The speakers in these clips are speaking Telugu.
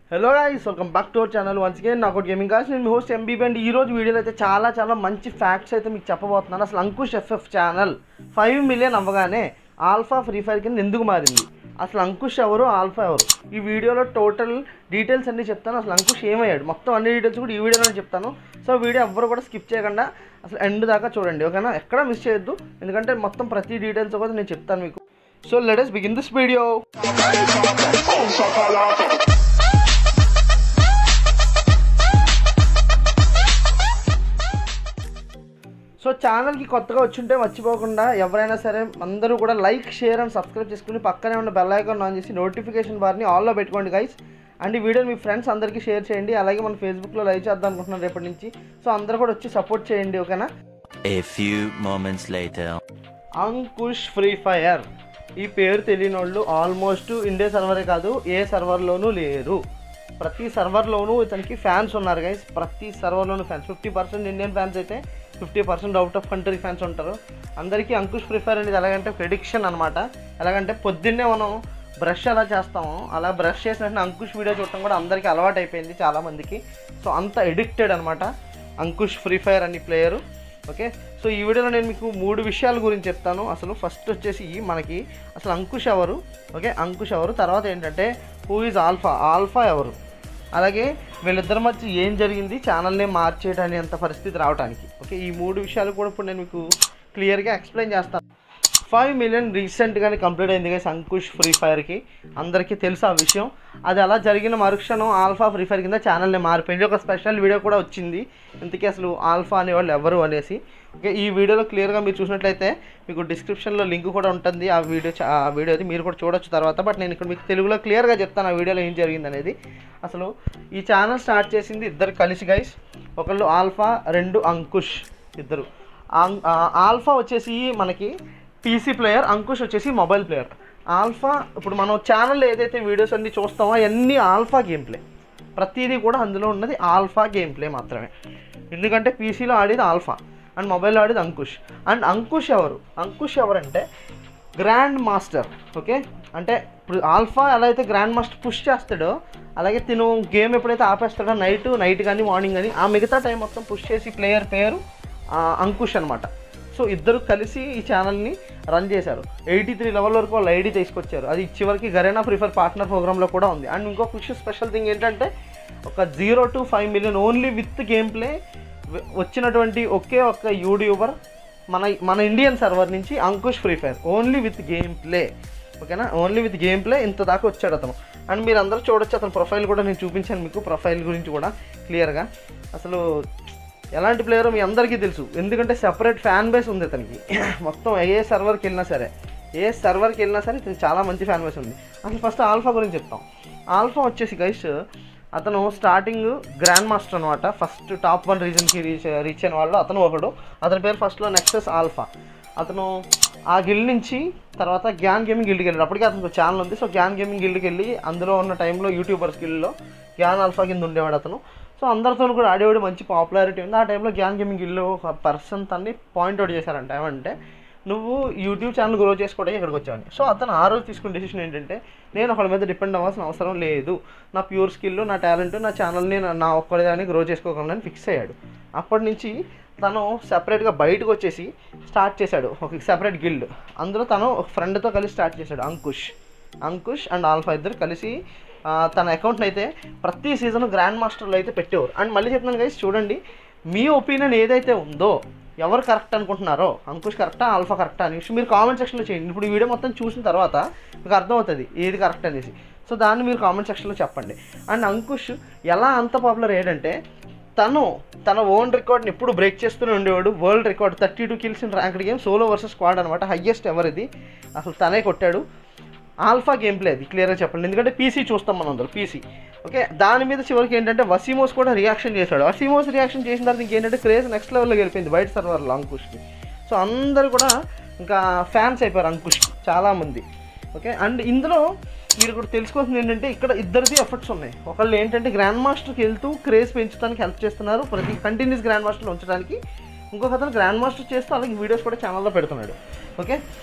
Hello guys welcome back to our channel once again నాకు గేమింగ్ కాస్ నేను మీ హోస్ట్ ఎంబీబీ అండ్ ఈ రోజు వీడియోలో అయితే చాలా చాలా మంచి ఫ్యాక్ట్స్ అయితే మీకు చెప్పబోతున్నాను అసలు Ankush FF channel five million అవ్వగానే ఆల్ఫా ఫ్రీ ఫైర్ కింద ఎందుకు మారింది అసలు అంకుష్ ఎవరు ఆల్ఫా ఎవరు ఈ వీడియోలో టోటల్ డీటెయిల్స్ అన్నీ చెప్తాను అసలు అంకుష్ ఏమయ్యాడు మొత్తం అన్ని డీటెయిల్స్ కూడా ఈ వీడియోలో చెప్తాను సో వీడియో ఎవ్వరు కూడా స్కిప్ చేయకుండా అసలు ఎండ్ దాకా చూడండి ఓకేనా ఎక్కడ మిస్ చేయొద్దు ఎందుకంటే మొత్తం ప్రతి డీటెయిల్స్ కూడా నేను చెప్తాను మీకు so let's begin this video so ఛానల్కి కొత్తగా వచ్చుంటే మర్చిపోకుండా ఎవరైనా సరే అందరూ కూడా లైక్ షేర్ అండ్ సబ్స్క్రైబ్ చేసుకుని పక్కనే ఉన్న బెల్ ఐకాన్ ఆన్ చేసి నోటిఫికేషన్ బార్ని ఆల్లో పెట్టుకోండి గైస్ అండ్ ఈ వీడియోని మీ ఫ్రెండ్స్ అందరికీ షేర్ చేయండి అలాగే మన ఫేస్బుక్లో లైవ్ చేద్దాం అనుకుంటున్నాను రేపటి నుంచి సో అందరూ కూడా వచ్చి సపోర్ట్ చేయండి ఓకేనా A few moments later. Ankush Free Fire ఈ పేరు తెలియని వాళ్ళు ఆల్మోస్ట్ ఇండియా సర్వరే కాదు ఏ సర్వర్లోనూ లేరు ప్రతి సర్వర్లోనూ ఇతనికి ఫ్యాన్స్ ఉన్నారు గైస్ ప్రతి సర్వర్లోనూ fans fifty percent Indian fans అయితే fifty percent out of country fans ఉంటారు అందరికీ అంకుష్ ఫ్రీ ఫైర్ అనేది ఎలాగంటే ప్రిడిక్షన్ అనమాట ఎలాగంటే పొద్దున్నే మనం బ్రష్ ఎలా చేస్తామో అలా బ్రష్ చేసిన వెంటనే అంకుష్ వీడియో చూడటం కూడా అందరికీ అలవాటు అయిపోయింది చాలామందికి సో అంత ఎడిక్టెడ్ అనమాట అంకుష్ ఫ్రీ ఫైర్ అని ప్లేయరు ఓకే సో ఈ వీడియోలో నేను మీకు మూడు విషయాల గురించి చెప్తాను అసలు ఫస్ట్ వచ్చేసి మనకి అసలు అంకుష్ ఎవరు ఓకే అంకుష్ ఎవరు తర్వాత ఏంటంటే హూ ఈజ్ ఆల్ఫా ఆల్ఫా ఎవరు అలాగే వీళ్ళిద్దరి మధ్య ఏం జరిగింది ఛానల్ని మార్చేయడానికి అంత పరిస్థితి రావడానికి ఓకే ఈ మూడు విషయాలు కూడా ఇప్పుడు నేను మీకు క్లియర్గా ఎక్స్ప్లెయిన్ చేస్తాను ఫైవ్ మిలియన్ రీసెంట్గానే కంప్లీట్ అయింది కదా అంకుష్ ఫ్రీ ఫైర్కి అందరికీ తెలుసు ఆ విషయం అది అలా జరిగిన మరుక్షణం ఆల్ఫా ఫ్రీ ఫైర్ కింద ఛానల్ని మారిపోయింది ఒక స్పెషల్ వీడియో కూడా వచ్చింది ఇంతకీ అసలు ఆల్ఫా అనేవాళ్ళు ఎవరు అనేసి ఓకే ఈ వీడియోలో క్లియర్గా మీరు చూసినట్లయితే మీకు డిస్క్రిప్షన్లో లింక్ కూడా ఉంటుంది ఆ వీడియో చ- ఆ వీడియోది మీరు కూడా చూడొచ్చు తర్వాత బట్ నేను ఇక్కడ మీకు తెలుగులో క్లియర్గా చెప్తాను ఆ వీడియోలో ఏం జరిగింది అనేది అసలు ఈ ఛానల్ స్టార్ట్ చేసింది ఇద్దరు కలిసి గైస్ ఒకళ్ళు ఆల్ఫా రెండు అంకుష్ ఇద్దరు ఆం- ఆ, ఆల్ఫా వచ్చేసి మనకి పీసీ ప్లేయర్ అంకుష్ వచ్చేసి మొబైల్ ప్లేయర్ ఆల్ఫా ఇప్పుడు మనం ఛానల్లో ఏదైతే వీడియోస్ అన్ని చూస్తామో అవన్నీ ఆల్ఫా గేమ్ ప్లే ప్రతిదీ కూడా అందులో ఉన్నది ఆల్ఫా గేమ్ ప్లే మాత్రమే ఎందుకంటే పీసీలో ఆడేది ఆల్ఫా అండ్ మొబైల్లో ఆడేది అంకుష్ అండ్ అంకుష్ ఎవరు అంకుష్ ఎవరంటే గ్రాండ్ మాస్టర్ ఓకే అంటే ఇప్పుడు ఆల్ఫా ఎలా అయితే గ్రాండ్ మాస్టర్ పుష్ చేస్తాడో అలాగే తిను గేమ్ ఎప్పుడైతే ఆపేస్తాడో నైట్ నైట్ కానీ మార్నింగ్ కానీ ఆ మిగతా టైం మొత్తం పుష్ చేసి ప్లేయర్ పేరు ఆ, అంకుష్ అనమాట సో ఇద్దరు కలిసి ఈ ఛానల్ని రన్ చేశారు ఎయిటీ త్రీ లెవెల్ వరకు వాళ్ళు ఐడి తీసుకొచ్చారు అది చివరికి గరేనా ప్రిఫర్ పార్ట్నర్ ప్రోగ్రామ్లో కూడా ఉంది అండ్ ఇంకొక విషయం స్పెషల్ థింగ్ ఏంటంటే ఒక zero to five million only with game play వచ్చినటువంటి ఒకే ఒక్క యూట్యూబర్ మన మన ఇండియన్ సర్వర్ నుంచి Ankush Free Fire only with game play ఓకేనా ఓన్లీ విత్ గేమ్ ప్లే ఇంత దాకా వచ్చాడు అతను అండ్ మీరు అందరూ చూడొచ్చు అతని ప్రొఫైల్ కూడా నేను చూపించాను మీకు ప్రొఫైల్ గురించి కూడా క్లియర్గా అసలు ఎలాంటి ప్లేయర్ మీ అందరికీ తెలుసు ఎందుకంటే సెపరేట్ ఫ్యాన్ బేస్ ఉంది అతనికి మొత్తం ఏ సర్వర్కి వెళ్ళినా సరే ఏ సర్వర్కి వెళ్ళినా సరే ఇతనికి చాలా మంచి ఫ్యాన్ బేస్ ఉంది అసలు ఫస్ట్ ఆల్ఫా గురించి చెప్తాం ఆల్ఫా వచ్చేసి గైస్ అతను స్టార్టింగ్ గ్రాండ్ మాస్టర్ అనమాట ఫస్ట్ టాప్ వన్ రీజన్కి రీచ్ రీచ్ అయిన వాళ్ళు అతను ఒకడు అతని పేరు ఫస్ట్లో నెక్సెస్ ఆల్ఫా అతను ఆ గిల్డ్ నుంచి తర్వాత గ్యాన్ గేమింగ్ గిల్డ్కి వెళ్ళాడు అప్పటికే అతనికి ఛానల్ ఉంది సో గ్యాన్ గేమింగ్ గిల్డ్కి వెళ్ళి అందులో ఉన్న టైంలో యూట్యూబర్స్ గిల్డ్లో గ్యాన్ ఆల్ఫా కింద ఉండేవాడు అతను సో అందరితో కూడా ఆడేవాడు మంచి పాపులారిటీ ఉంది ఆ టైంలో గ్యాన్ గేమింగ్ గిల్డ్లో ఒక పర్సన్ తన్ని పాయింట్ అవుట్ చేశారంట ఏమంటే నువ్వు యూట్యూబ్ ఛానల్ గ్రో చేసుకోవడానికి ఇక్కడికి వచ్చావని సో అతను ఆ రోజు తీసుకున్న డెసిషన్ ఏంటంటే నేను ఒకళ్ళ మీద డిపెండ్ అవ్వాల్సిన అవసరం లేదు నా ప్యూర్ స్కిల్ నా టాలెంట్ నా ఛానల్ని నా- నా ఒక్కడిదాన్ని గ్రో చేసుకోగలను ఫిక్స్ అయ్యాడు అప్పటి నుంచి తను సెపరేట్గా బయటకు వచ్చేసి స్టార్ట్ చేశాడు ఒక సెపరేట్ గిల్డ్ అందులో తను ఒక ఫ్రెండ్తో కలిసి స్టార్ట్ చేశాడు అంకుష్ అంకుష్ అండ్ ఆల్ఫా ఇద్దరు కలిసి ఆ, తన అకౌంట్ని అయితే ప్రతి సీజన్ గ్రాండ్ మాస్టర్లో అయితే పెట్టేవారు అండ్ మళ్ళీ చెప్తున్నాను గైస్ చూడండి మీ ఒపీనియన్ ఏదైతే ఉందో ఎవరు కరెక్ట్ అనుకుంటున్నారో అంకుష్ కరెక్టా ఆల్ఫా కరెక్టా అని మీరు కామెంట్ సెక్షన్లో చేయండి ఇప్పుడు ఈ వీడియో మొత్తం చూసిన తర్వాత మీకు అర్థమవుతుంది ఏది కరెక్ట్ అనేసి సో దాన్ని మీరు కామెంట్ సెక్షన్లో చెప్పండి అండ్ అంకుష్ ఎలా అంత పాపులర్ అయ్యాడంటే తను తన ఓన్ రికార్డ్ని ఎప్పుడు బ్రేక్ చేస్తూనే ఉండేవాడు world record thirty two kills in ranked game solo versus squad అనమాట హయ్యెస్ట్ ఎవర్ ఇది అసలు తనే కొట్టాడు ఆల్ఫా గేమ్ ప్లే అది క్లియర్గా చెప్పండి ఎందుకంటే పీసీ చూస్తాం మనం అందరూ పీసీ ఓకే దాని మీద చివరికి ఏంటంటే వసీమోస్ కూడా రియాక్షన్ చేశాడు వసీమోస్ రియాక్షన్ చేసిన తర్వాత ఇంకేంటంటే క్రేజ్ నెక్స్ట్ లెవెల్లో గెలిపింది బయట సర్వర్లో అంకుష్కి సో అందరూ కూడా ఇంకా ఫ్యాన్స్ అయిపోయారు అంకుష్కి చాలామంది ఓకే అండ్ ఇందులో మీరు కూడా తెలుసుకోవాల్సింది ఏంటంటే ఇక్కడ ఇద్దరిది ఎఫర్ట్స్ ఉన్నాయి ఒకళ్ళు ఏంటంటే గ్రాండ్ మాస్టర్కి వెళ్తూ క్రేజ్ పెంచడానికి హెల్ప్ చేస్తున్నారు ప్రతి కంటిన్యూస్ గ్రాండ్ మాస్టర్లో ఉంచడానికి ఇంకొక అతను గ్రాండ్ మాస్టర్ చేస్తూ అలాగే వీడియోస్ కూడా ఛానల్లో పెడుతున్నాడు ఓకే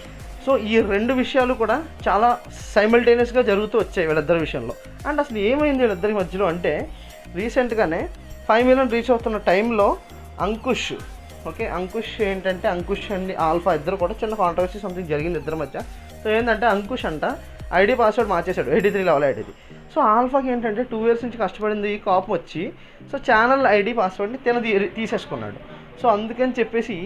సో ఈ రెండు విషయాలు కూడా చాలా సైమల్టేనియస్గా జరుగుతూ వచ్చాయి వీళ్ళిద్దరి విషయంలో అండ్ అసలు ఏమైంది వీళ్ళిద్దరి మధ్యలో అంటే రీసెంట్గానే ఫైవ్ మిలియన్ రీచ్ అవుతున్న టైంలో అంకుష్ ఓకే అంకుష్ ఏంటంటే అంకుష్ అండ్ ఆల్ఫా ఇద్దరు కూడా చిన్న కాంట్రవర్సీ సంథింగ్ జరిగింది ఇద్దరి మధ్య సో ఏంటంటే అంకుష్ అంట ఐడి పాస్వర్డ్ మార్చేశాడు ఎయిటీ త్రీ లెవెల్ ఐడిది సో ఆల్ఫాకి ఏంటంటే టూ ఇయర్స్ నుంచి కష్టపడింది ఈ కాపం వచ్చి సో ఛానల్ ఐడి పాస్వర్డ్ని తిన తీ- తీసేసుకున్నాడు సో అందుకని చెప్పేసి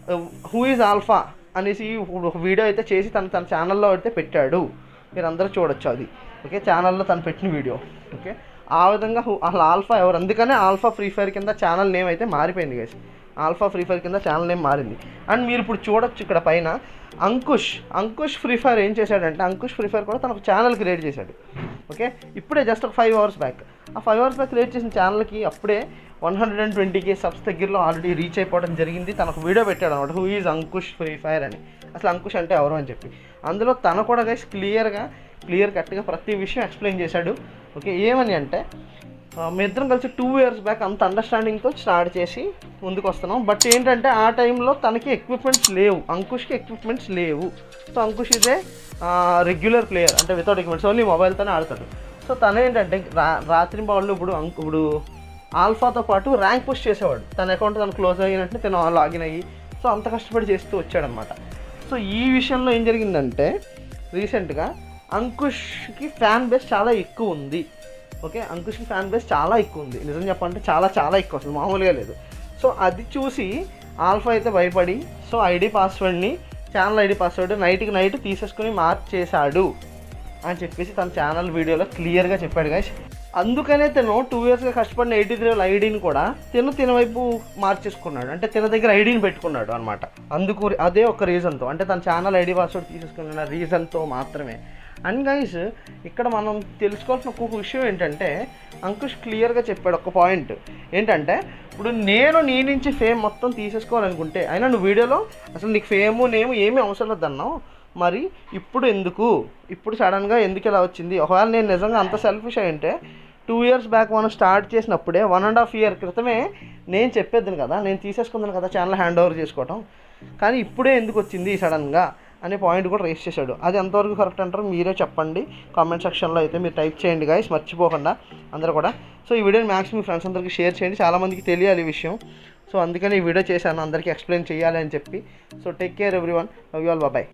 హూ ఈజ్ ఆల్ఫా అనేసి ఒక వీడియో అయితే చేసి తన తన ఛానల్లో అయితే పెట్టాడు మీరు అందరూ చూడొచ్చు అది ఓకే ఛానల్లో తను పెట్టిన వీడియో ఓకే ఆ విధంగా హు- అసలు ఆల్ఫా ఎవరు అందుకనే ఆల్ఫా ఫ్రీ ఫైర్ కింద ఛానల్ నేమ్ అయితే మారిపోయింది గైస్ ఆల్ఫా ఫ్రీ ఫైర్ కింద ఛానల్ నేమ్ మారింది అండ్ మీరు ఇప్పుడు చూడొచ్చు ఇక్కడ పైన అంకుష్ అంకుష్ ఫ్రీ ఫైర్ ఏం చేశాడంటే అంకుష్ ఫ్రీ ఫైర్ కూడా తనకు ఛానల్ క్రియేట్ చేశాడు ఓకే ఇప్పుడే జస్ట్ ఒక ఫైవ్ అవర్స్ బ్యాక్ ఆ ఫైవ్ అవర్స్ బ్యాక్ క్రియేట్ చేసిన ఛానల్కి అప్పుడే one hundred and twenty K subs దగ్గరలో ఆల్రెడీ రీచ్ అయిపోవడం జరిగింది తనకు వీడియో పెట్టాడు అనమాట who is Ankush Free Fire అని అసలు అంకుష్ అంటే ఎవరు అని చెప్పి అందులో తను కూడా గైస్ క్లియర్గా క్లియర్ కట్గా ప్రతి విషయం ఎక్స్ప్లెయిన్ చేశాడు ఓకే ఏమని అంటే ఆ, మీ ఇద్దరం కలిసి టూ ఇయర్స్ బ్యాక్ అంత అండర్స్టాండింగ్తో స్టార్ట్ చేసి ముందుకు వస్తున్నాం బట్ ఏంటంటే ఆ టైంలో తనకి ఎక్విప్మెంట్స్ లేవు అంకుష్కి ఎక్విప్మెంట్స్ లేవు సో అంకుష్ ఇదే రెగ్యులర్ ప్లేయర్ అంటే వితౌట్ ఎక్విప్మెంట్స్ ఓన్లీ మొబైల్తోనే ఆడతాడు సో తను ఏంటంటే రా రాత్రి బాల్లో ఇప్పుడు అంకు ఇప్పుడు ఆల్ఫాతో పాటు ర్యాంక్ పుష్ చేసేవాడు తన అకౌంట్ తను క్లోజ్ అయినట్టు తను లాగిన్ అయ్యి సో అంత కష్టపడి చేస్తూ వచ్చాడనమాట సో ఈ విషయంలో ఏం జరిగిందంటే రీసెంట్గా అంకుష్కి ఫ్యాన్ బేస్ చాలా ఎక్కువ ఉంది ఓకే అంకుష్కి ఫ్యాన్ బేస్ చాలా ఎక్కువ ఉంది నిజం చెప్పాలంటే చాలా చాలా ఎక్కువ అసలు మామూలుగా లేదు సో అది చూసి ఆల్ఫా అయితే భయపడి సో ఐడి పాస్వర్డ్ని ఛానల్ ఐడి పాస్వర్డ్ నైట్కి నైట్ తీసేసుకుని మార్చేశాడు అని చెప్పేసి తన ఛానల్ వీడియోలో క్లియర్గా చెప్పాడు గాయస్ అందుకనే తను టూ ఇయర్స్గా కష్టపడిన ఎయిటీ త్రీ ఐడిని కూడా తిను తిన వైపు మార్చేసుకున్నాడు అంటే తిన దగ్గర ఐడిని పెట్టుకున్నాడు అనమాట అందుకు అదే ఒక రీజన్తో అంటే తన ఛానల్ ఐడి పాస్వర్డ్ తీసేసుకున్న రీజన్తో మాత్రమే అండ్ గైస్ ఇక్కడ మనం తెలుసుకోవాల్సిన ఒక్కొక్క విషయం ఏంటంటే అంకుష్ క్లియర్గా చెప్పాడు ఒక పాయింట్ ఏంటంటే ఇప్పుడు నేను నీ నుంచి ఫేమ్ మొత్తం తీసేసుకోవాలనుకుంటే అయినా నువ్వు వీడియోలో అసలు నీకు ఫేము నేము ఏమీ అవసరం లేదన్నావు మరి ఇప్పుడు ఎందుకు ఇప్పుడు సడన్గా ఎందుకు ఇలా వచ్చింది ఒకవేళ నేను నిజంగా అంత సెల్ఫిష్ అయింటే టూ ఇయర్స్ బ్యాక్ మనం స్టార్ట్ చేసినప్పుడే వన్ అండ్ హాఫ్ ఇయర్ క్రితమే నేను చెప్పేద్దాను కదా నేను తీసేసుకుందాను కదా ఛానల్ హ్యాండ్ ఓవర్ చేసుకోవటం కానీ ఇప్పుడే ఎందుకు వచ్చింది సడన్గా అనే పాయింట్ కూడా రేస్ చేశాడు అది ఎంతవరకు కరెక్ట్ అంటారో మీరే చెప్పండి కామెంట్ సెక్షన్లో అయితే మీరు టైప్ చేయండి గాయస్ మర్చిపోకుండా అందరూ కూడా సో ఈ వీడియోని మ్యాక్స్ మీ ఫ్రెండ్స్ అందరికీ షేర్ చేయండి చాలామందికి తెలియాలి ఈ విషయం సో అందుకని ఈ వీడియో చేశాను అందరికీ ఎక్స్ప్లెయిన్ చేయాలి అని చెప్పి so take care everyone love you all bye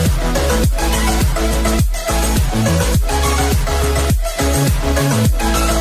Thank